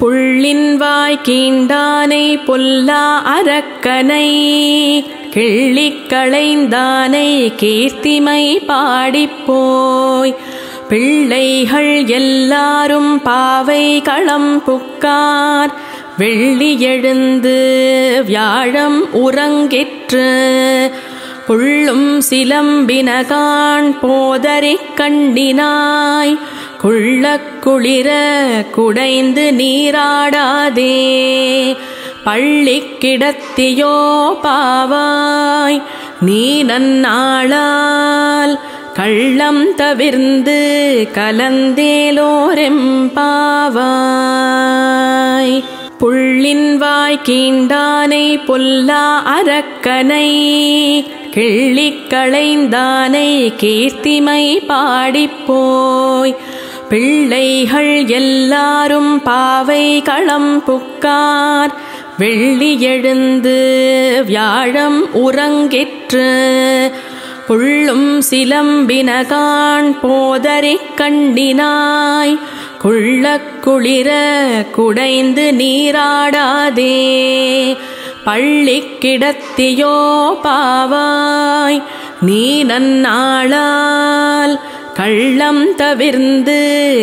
புள்ளின் வாய் கீண்டானை பொல்லா அரக்கனை கிள்ளிக் களைந்தானை கீர்த்திமை பாடிப்போய் பிள்ளைகள் எல்லாரும் பாவை களம் புக்கார் வெள்ளி எழுந்து வியாழம் உறங்கிற்று புள்ளும் சிலம்பினகான் போதரிக் கண்டினாய் குள்ளக் குளிர குடைந்து நீராடாதே பள்ளிக் கிடத்தியோ பாவாய் நீ நன்னாளால் கள்ளம் தவிர்ந்து கலந்தேலோரெம்பாவாய் புள்ளின் வாய் கீண்டானை பொல்லா அரக்கனை கிள்ளிக் களைந்தானை கீர்த்திமை பாடிப்போய் பிள்ளைகள் எல்லாரும் பாவை களம் புக்கார் வெள்ளி எழுந்து வியாழம் உறங்கிற்று புள்ளும் சிலம்பினகான் போதரிக் கண்டினாய் குள்ளக் குளிர குடைந்து நீராடாதே பள்ளிக் கிடத்தியோ பாவாய் நீ நன்னாளால் கள்ளம் தவிர்ந்து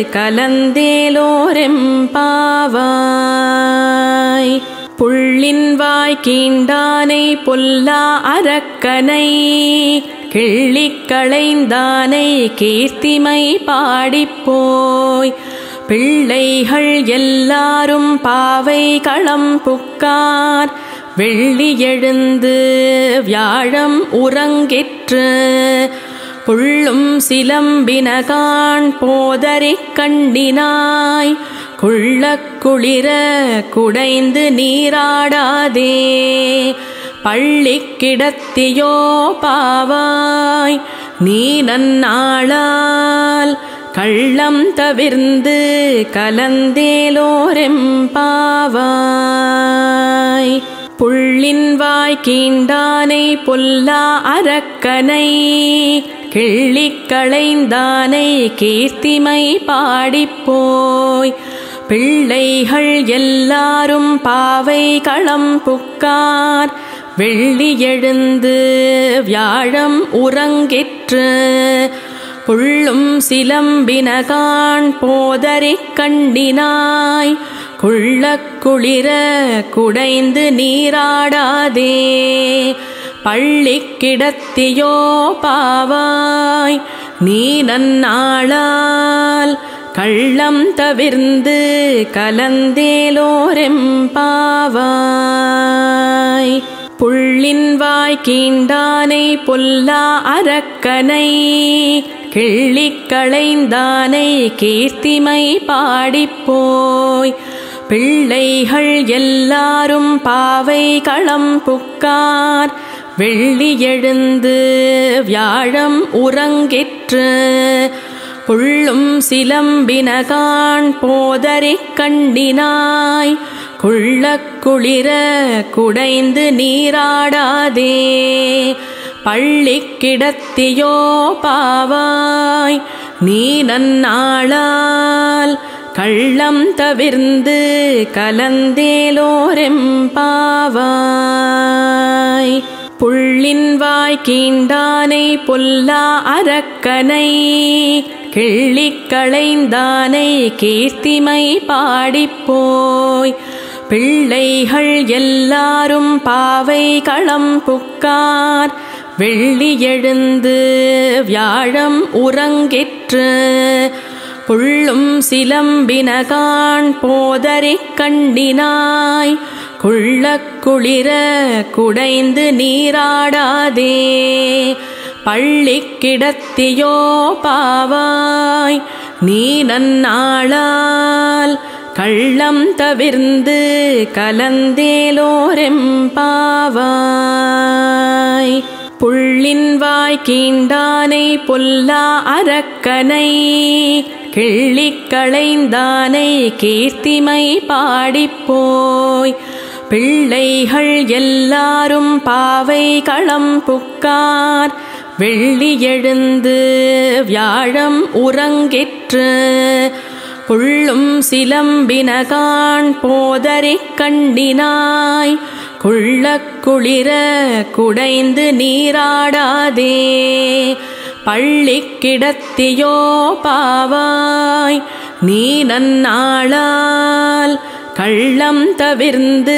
கலந்தேலோரெம்பாவாய் புள்ளின் வாய் கீண்டானை பொல்லா அரக்கனை கிள்ளிக் களைந்தானை கீர்த்திமை பாடிப்போய் பிள்ளைகள் எல்லாரும் பாவை களம் புக்கார் வெள்ளி எழுந்து வியாழம் உறங்கிற்று புள்ளும் சிலம்பினகான் போதரிக் கண்டினாய் குள்ளக் குளிர குடைந்து நீராடாதே பள்ளிக் கிடத்தியோ பாவாய் நீ நன்னாளால் கள்ளம் தவிர்ந்து கலந்தேலோரெம்பாவாய் புள்ளின் வாய் கீண்டானை பொல்லா அரக்கனை கிள்ளிக் களைந்தானை கீர்த்திமை பாடிப்போய் பிள்ளைகள் எல்லாரும் பாவை களம் புக்கார் வெள்ளி எழுந்து வியாழம் உறங்கிற்று புள்ளும் சிலம்பினகான் போதரிக் கண்டினாய் குள்ளக் குளிர குடைந்து நீராடாதே பள்ளிக் கிடத்தியோ பாவாய் நீ நன்னாளால் கள்ளம் தவிர்ந்து கலந்தேலோரெம்பாவாய் புள்ளின் வாய் கீண்டானை பொல்லா அரக்கனை கிள்ளிக் களைந்தானை கீர்த்திமை பாடிப்போய் பிள்ளைகள் எல்லாரும் பாவை களம் புக்கார் வெள்ளி எழுந்து வியாழம் உறங்கிற்று புள்ளும் சிலம்பினகான் போதரிக் கண்டினாய் குள்ளக் குளிர குடைந்து நீராடாதே பள்ளிக் கிடத்தியோ பாவாய் நீ நன்னாளால் கள்ளம் தவிர்ந்து கலந்தேலோரெம்பாவாய் புள்ளின் வாய் கீண்டானை பொல்லா அரக்கனை கிள்ளிக் களைந்தானை கீர்த்திமை பாடிப்போய் பிள்ளைகள் எல்லாரும் பாவை களம் புக்கார் வெள்ளி எழுந்து வியாழம் உறங்கிற்று புள்ளும் சிலம்பினகான் போதரிக் கண்டினாய் குள்ளக் குளிர குடைந்து நீராடாதே பள்ளிக் கிடத்தியோ பாவாய் நீ நன்னாளால் கள்ளம் தவிர்ந்து கலந்தேலோரெம்பாவாய் புள்ளின் வாய் கீண்டானை பொல்லா அரக்கனை கிள்ளிக் களைந்தானை கீர்த்திமை பாடிப்போய் பிள்ளைகள் எல்லாரும் பாவை களம் புக்கார் வெள்ளி எழுந்து வியாழம் உறங்கிற்று புள்ளும் சிலம்பினகான் போதரிக் கண்டினாய் குள்ளக் குளிர குடைந்து நீராடாதே பள்ளிக் கிடத்தியோ பாவாய் நீ நன்னாளால் கள்ளம் தவிர்ந்து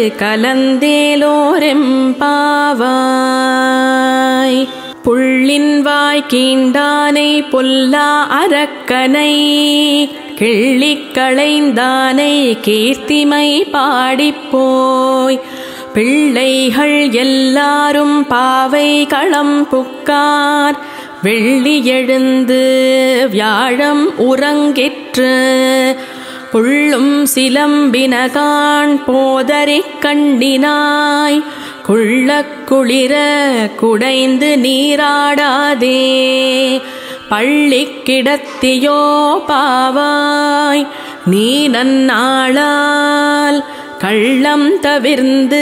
கலந்தேலோரெம்பாவாய் புள்ளின் வாய் கீண்டானை பொல்லா அரக்கனை கிள்ளிக் களைந்தானை கீர்த்திமை பாடிப்போய் பிள்ளைகள் எல்லாரும் பாவை களம் புக்கார் வெள்ளி எழுந்து வியாழம் உறங்கிற்று புள்ளும் சிலம்பினகான் போதரிக் கண்டினாய் குள்ளக் குளிர குடைந்து நீராடாதே பள்ளிக் கிடத்தியோ பாவாய் நீ நன்னாளால் கள்ளம் தவிர்ந்து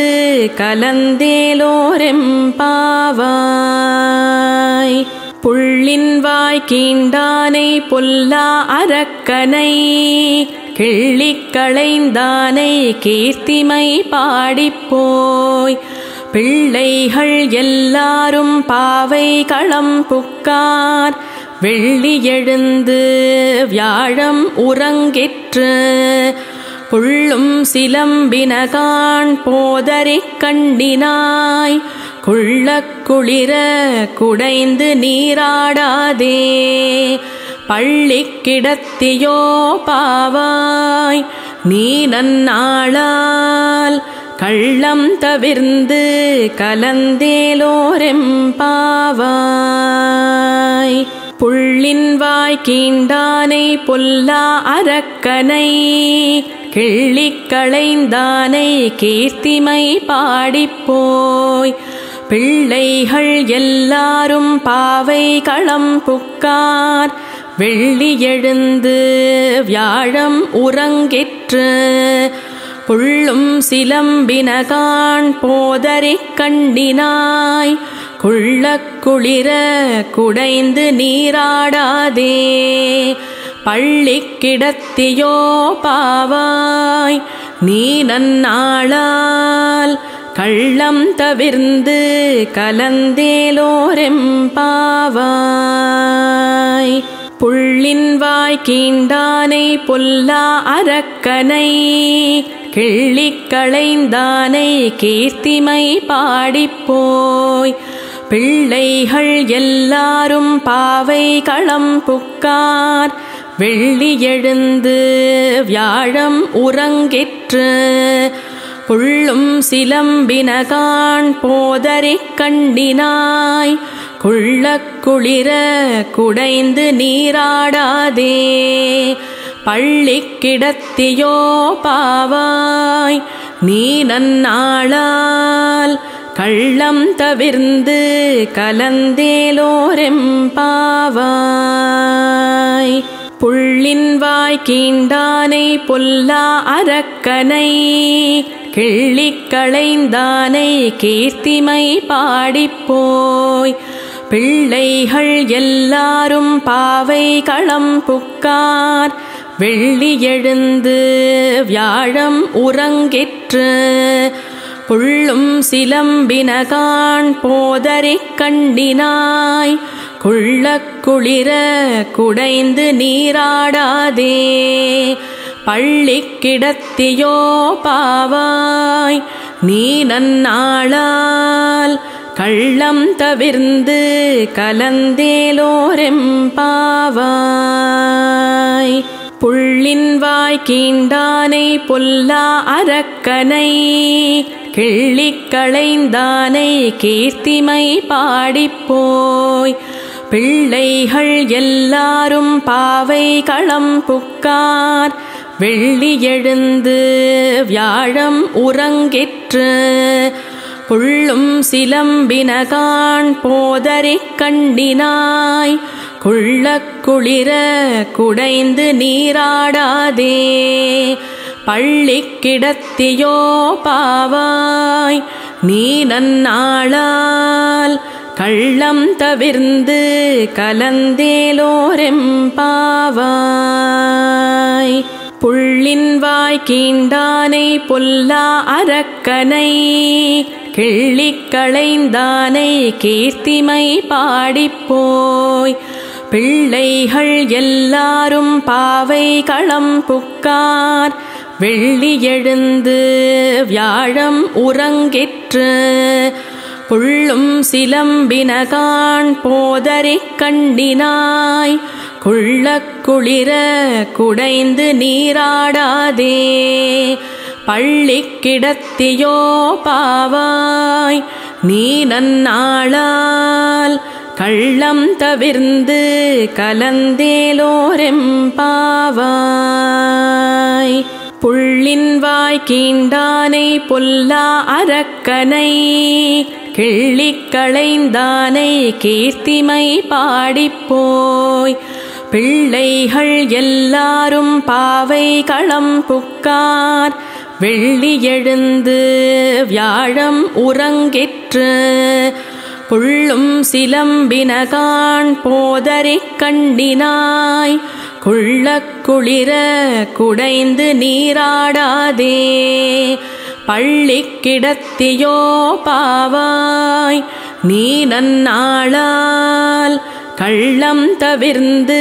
கலந்தேலோரெம்பாவாய் புள்ளின் வாய் கீண்டானை பொல்லா அரக்கனை கிள்ளிக் களைந்தானை கீர்த்திமை பாடிப்போய் பிள்ளைகள் எல்லாரும் பாவை களம் புக்கார் வெள்ளி எழுந்து வியாழம் உறங்கிற்று புள்ளும் சிலம்பினகான் போதரிக் கண்டினாய் குள்ளக் குளிர குடைந்து நீராடாதே பள்ளிக் கிடத்தியோ பாவாய் நீ நன்னாளால் கள்ளம் தவிர்ந்து கலந்தேலோரெம்பாவாய் புள்ளின் வாய் கீண்டானை பொல்லா அரக்கனை கிள்ளிக் களைந்தானை கீர்த்திமை பாடிப்போய் பிள்ளைகள் எல்லாரும் பாவை களம் புக்கார் வெள்ளி எழுந்து வியாழம் உறங்கிற்று புள்ளும் சிலம்பினகான் போதரிக் கண்டினாய் குள்ளக் குளிர குடைந்து நீராடாதே பள்ளிக் கிடத்தியோ பாவாய் நீ நன்னாளால் கள்ளம் தவிர்ந்து கலந்தேலோரெம்பாவாய் புள்ளின் வாய் கீண்டானை பொல்லா அரக்கனை கிள்ளிக் களைந்தானை கீர்த்திமை பாடிப்போய் பிள்ளைகள் எல்லாரும் பாவை களம் புக்கார் வெள்ளி எழுந்து வியாழம் உறங்கிற்று புள்ளும் சிலம்பினகான் போதரிக் கண்டினாய் குள்ளக் குளிர குடைந்து நீராடாதே பள்ளிக் கிடத்தியோ பாவாய் நீ நன்னாளால் கள்ளம் தவிர்ந்து கலந்தேலோரெம்பாவாய் புள்ளின் வாய் கீண்டானை பொல்லா அரக்கனை கிள்ளிக் களைந்தானை கீர்த்திமை பாடிப்போய் பிள்ளைகள் எல்லாரும் பாவை களம் புக்கார் வெள்ளி எழுந்து வியாழம் உறங்கிற்று புள்ளும் சிலம்பினகான் போதரிக் கண்டினாய் குள்ளக் குளிர குடைந்து நீராடாதே பள்ளிக் கிடத்தியோ பாவாய் நீ நன்னாளால் கள்ளம் தவிர்ந்து கலந்தேலோரெம்பாவாய் புள்ளின் வாய் கீண்டானை பொல்லா அரக்கனை கிள்ளிக் களைந்தானை கீர்த்திமை பாடிப்போய் பிள்ளைகள் எல்லாரும் பாவை களம் புக்கார் வெள்ளி எழுந்து வியாழம் உறங்கிற்று புள்ளும் சிலம்பினகான் போதரிக் கண்டினாய் குள்ளக் குளிர குடைந்து நீராடாதே பள்ளிக் கிடத்தியோ பாவாய் நீ நன்னாளால் கள்ளம் தவிர்ந்து கலந்தேலோரெம்பாவாய் புள்ளின் வாய் கீண்டானை பொல்லா அரக்கனை கிள்ளிக் களைந்தானை கீர்த்திமை பாடிப்போய் பிள்ளைகள் எல்லாரும் பாவை களம் புக்கார் வெள்ளி எழுந்து வியாழம் உறங்கிற்று புள்ளும் சிலம்பினகான் போதரிக் கண்டினாய் குள்ளக் குளிர குடைந்து நீராடாதே பள்ளிக் கிடத்தியோ பாவாய் நீ நன்னாளால் கள்ளம் தவிர்ந்து கலந்தேலோரெம்பாவாய் புள்ளின் வாய் கீண்டானை பொல்லா அரக்கனை கிள்ளிக் களைந்தானை கீர்த்திமை பாடிப்போய் பிள்ளைகள் எல்லாரும் பாவை களம் புக்கார் வெள்ளி எழுந்து வியாழம் உறங்கிற்று புள்ளும் சிலம்பினகான் போதரிக் கண்டினாய் குள்ளக் குளிர குடைந்து நீராடாதே பள்ளிக் கிடத்தியோ பாவாய் நீ நன்னாளால் கள்ளம் தவிர்ந்து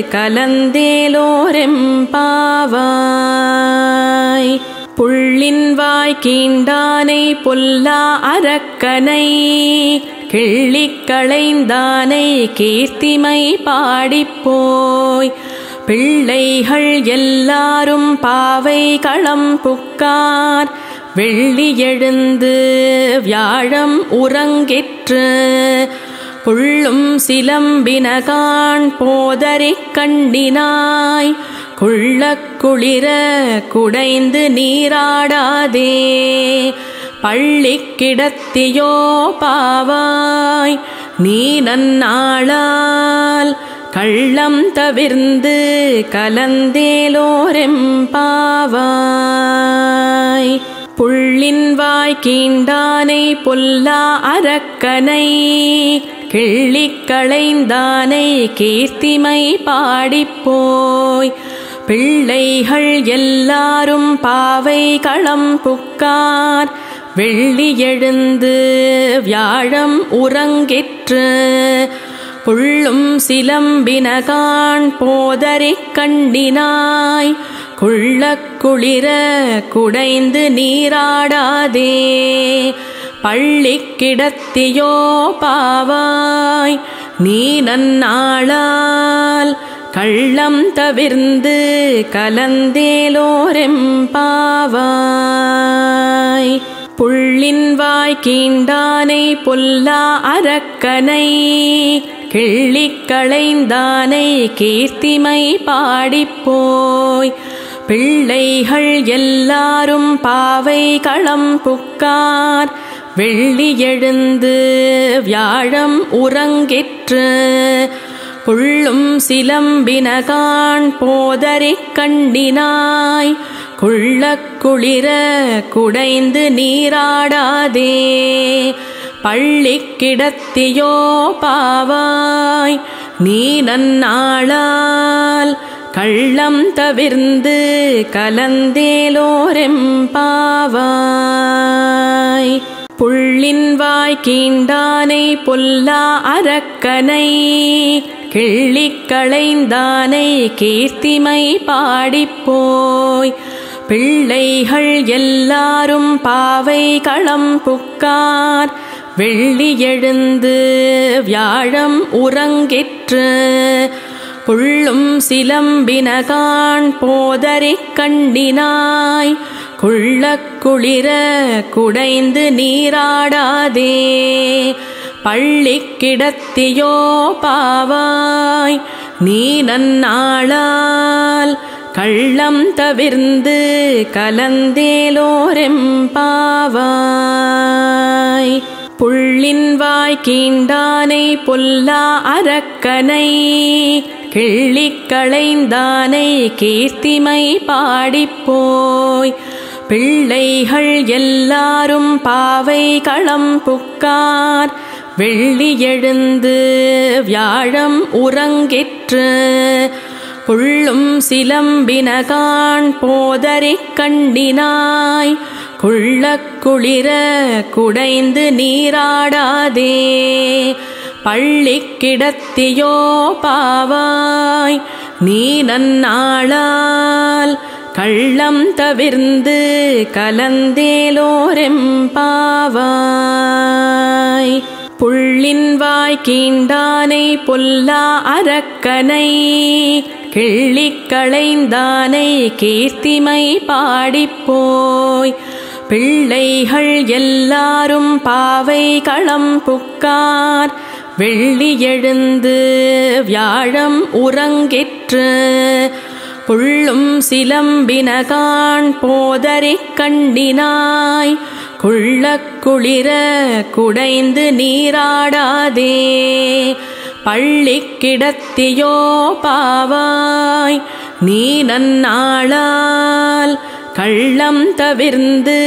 கலந்தேலோரெம்பாவாய் புள்ளின் வாய் கீண்டானை பொல்லா அரக்கனை கிள்ளிக் களைந்தானை கீர்த்திமை பாடிப்போய் பிள்ளைகள் எல்லாரும் பாவை களம் புக்கார் வெள்ளி எழுந்து வியாழம் உறங்கிற்று புள்ளும் சிலம்பினகான் போதரிக் கண்டினாய் குள்ளக் குளிர குடைந்து நீராடாதே பள்ளிக் கிடத்தியோ பாவாய் நீ நன்னாளால் கள்ளம் தவிர்ந்து கலந்தேலோரெம்பாவாய் புள்ளின் வாய் கீண்டானை பொல்லா அரக்கனை கிள்ளிக் களைந்தானை கீர்த்திமை பாடிப்போய் பிள்ளைகள் எல்லாரும் பாவை களம் புக்கார் வெள்ளி எழுந்து வியாழம் உறங்கிற்று புள்ளும் சிலம்பினகான் போதரிக் கண்டினாய் குள்ளக் குளிர குடைந்து நீராடாதே பள்ளிக் கிடத்தியோ பாவாய் நீ நன்னாளால் கள்ளம் தவிர்ந்து கலந்தேலோரெம்பாவாய் புள்ளின் வாய் கீண்டானை பொல்லா அரக்கனை கிள்ளிக் களைந்தானை கீர்த்திமை பாடிப்போய் பிள்ளைகள் எல்லாரும் பாவை களம் புக்கார் வெள்ளி எழுந்து வியாழம் உறங்கிற்று புள்ளும் சிலம்பினகான் போதரிக் கண்டினாய் குள்ளக் குளிர குடைந்து நீராடாதே பள்ளிக் கிடத்தியோ பாவாய் நீ நன்னாளால் கள்ளம் தவிர்ந்து கலந்தேலோரெம்பாவாய் புள்ளின் வாய் கீண்டானை பொல்லா அரக்கனை கிள்ளிக் களைந்தானை கீர்த்திமை பாடிப்போய் பிள்ளைகள் எல்லாரும் பாவை களம் புக்கார் வெள்ளி எழுந்து வியாழம் உறங்கிற்று புள்ளும் சிலம்பினகான் போதரிக் கண்டினாய் குள்ளக் குளிர குடைந்து நீராடாதே பள்ளிக் கிடத்தியோ பாவாய் நீ நன்னாளால் கள்ளம் தவிர்ந்து கலந்தேலோரெம்பாவாய் புள்ளின் வாய் கீண்டானை பொல்லா அரக்கனை கிள்ளிக் களைந்தானை கீர்த்திமை பாடிப்போய் பிள்ளைகள் எல்லாரும் பாவை களம் புக்கார் வெள்ளி எழுந்து வியாழம் உறங்கிற்று புள்ளும் சிலம்பினகான் போதரிக் கண்டினாய் குள்ளக் குளிர குடைந்து நீராடாதே பள்ளிக் கிடத்தியோ பாவாய் நீ நன்னாளால் கள்ளம் தவிர்ந்து கலந்தேலோரெம்பாவாய் புள்ளின் வாய் கீண்டானை பொல்லா அரக்கனை கிள்ளிக் களைந்தானை கீர்த்திமை பாடிப்போய் பிள்ளைகள் எல்லாரும் பாவை களம் புக்கார் வெள்ளி எழுந்து வியாழம் உறங்கிற்று புள்ளும் சிலம்பினகான் போதரிக் கண்டினாய் குள்ளக் குளிர குடைந்து நீராடாதே பள்ளிக் கிடத்தியோ பாவாய் நீ நன்னாளால் கள்ளம் தவிர்ந்து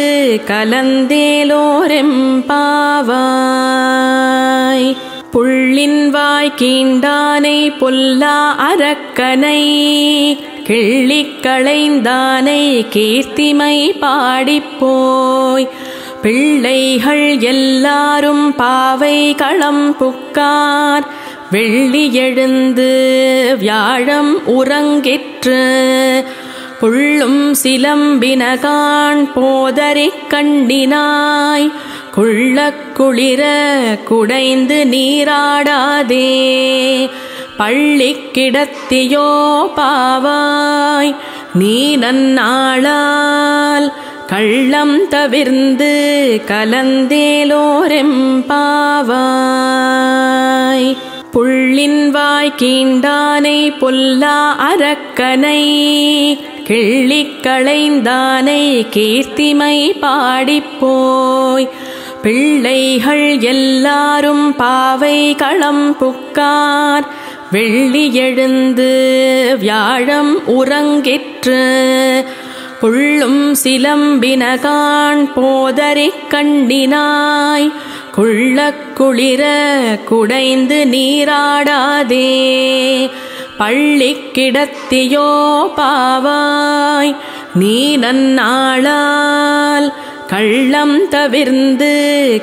கலந்தேலோரெம்பாவாய் புள்ளின் வாய் கீண்டானை பொல்லா அரக்கனை கிள்ளிக் களைந்தானை கீர்த்திமை பாடிப்போய் பிள்ளைகள் எல்லாரும் பாவை களம் புக்கார் வெள்ளி எழுந்து வியாழம் உறங்கிற்று புள்ளும் சிலம்பினகான் போதரிக் கண்டினாய் குள்ளக் குளிர குடைந்து நீராடாதே பள்ளிக் கிடத்தியோ பாவாய் நீ நன்னாளால் கள்ளம் தவிர்ந்து கலந்தேலோரெம்பாவாய் புள்ளின் வாய் கீண்டானை பொல்லா அரக்கனை கிள்ளிக் களைந்தானை கீர்த்திமை பாடிப்போய் பிள்ளைகள் எல்லாரும் பாவை களம் புக்கார் வெள்ளி எழுந்து வியாழம் உறங்கிற்று புள்ளும் சிலம்பினகான் போதரிக் கண்டினாய் குள்ளக் குளிர குடைந்து நீராடாதே பள்ளிக் கிடத்தியோ பாவாய் நீ நன்னாளால் கள்ளம் தவிர்ந்து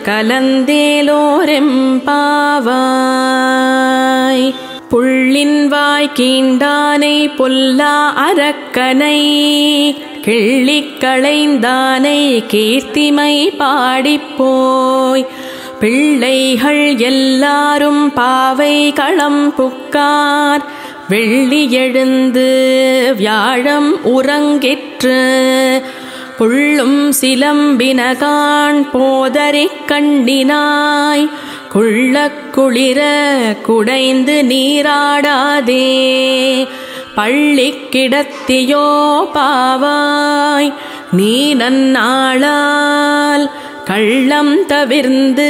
கலந்தேலோரெம்பாவாய் புள்ளின் வாய் கீண்டானை பொல்லா அரக்கனை கிள்ளிக் களைந்தானை கீர்த்திமை பாடிப்போய் பிள்ளைகள் எல்லாரும் பாவை களம் புக்கார் வெள்ளி எழுந்து வியாழம் உறங்கிற்று புள்ளும் சிலம்பினகான் போதரிக் கண்டினாய் குள்ளக் குளிர குடைந்து நீராடாதே பள்ளிக் கிடத்தியோ பாவாய் நீ நன்னாளால் கள்ளம் தவிர்ந்து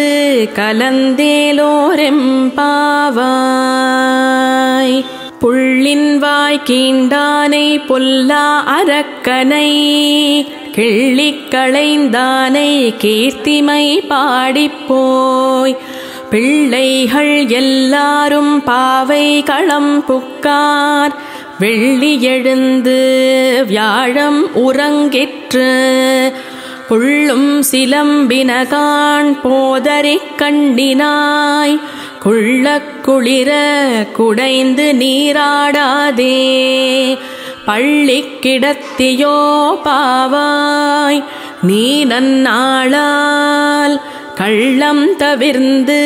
கலந்தேலோரெம்பாவாய் புள்ளின் வாய் கீண்டானை பொல்லா அரக்கனை கிள்ளிக் களைந்தானை கீர்த்திமை பாடிப்போய் பிள்ளைகள் எல்லாரும் பாவை களம் புக்கார் வெள்ளி எழுந்து வியாழம் உறங்கிற்று புள்ளும் சிலம்பினகான் போதரிக் கண்டினாய் குள்ளக் குளிர குடைந்து நீராடாதே பள்ளிக் கிடத்தியோ பாவாய் நீ நன்னாளால் கள்ளம் தவிர்ந்து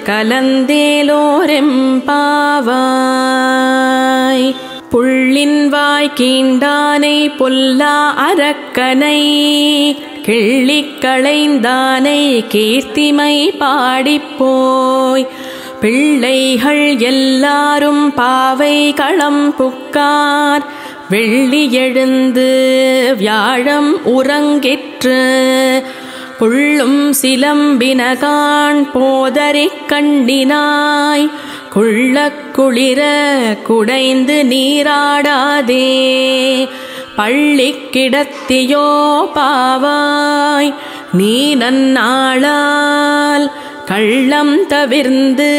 கலந்தேலோரெம்பாவாய் புள்ளின் வாய் கீண்டானை பொல்லா அரக்கனை கிள்ளிக் களைந்தானை கீர்த்திமை பாடிப்போய் பிள்ளைகள் எல்லாரும் பாவை களம் புக்கார் வெள்ளி எழுந்து வியாழம் உறங்கிற்று புள்ளும் சிலம்பினகான் போதரிக் கண்டினாய் குள்ளக் குளிர குடைந்து நீராடாதே பள்ளிக் கிடத்தியோ பாவாய் நீ நன்னாளால் கள்ளம் தவிர்ந்து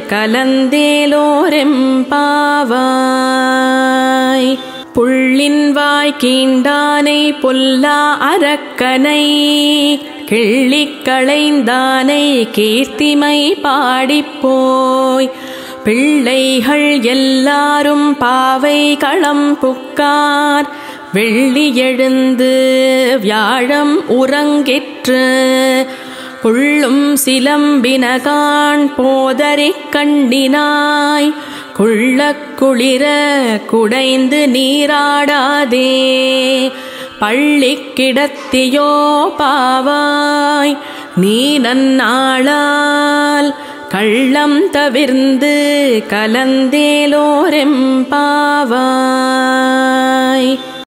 கலந்தேலோரெம்பாவாய் புள்ளின் வாய் கீண்டானை பொல்லா அரக்கனை கிள்ளிக் களைந்தானை கீர்த்திமை பாடிப்போய் பிள்ளைகள் எல்லாரும் பாவை களம் புக்கார் வெள்ளி எழுந்து வியாழம் உறங்கிற்று புள்ளும் சிலம்பினகான் போதரிக் கண்டினாய் குள்ளக் குளிர குடைந்து நீராடாதே பள்ளிக் கிடத்தியோ பாவாய் நீ நன்னாளால் கள்ளம் தவிர்ந்து கலந்தேலோரெம்பாவாய்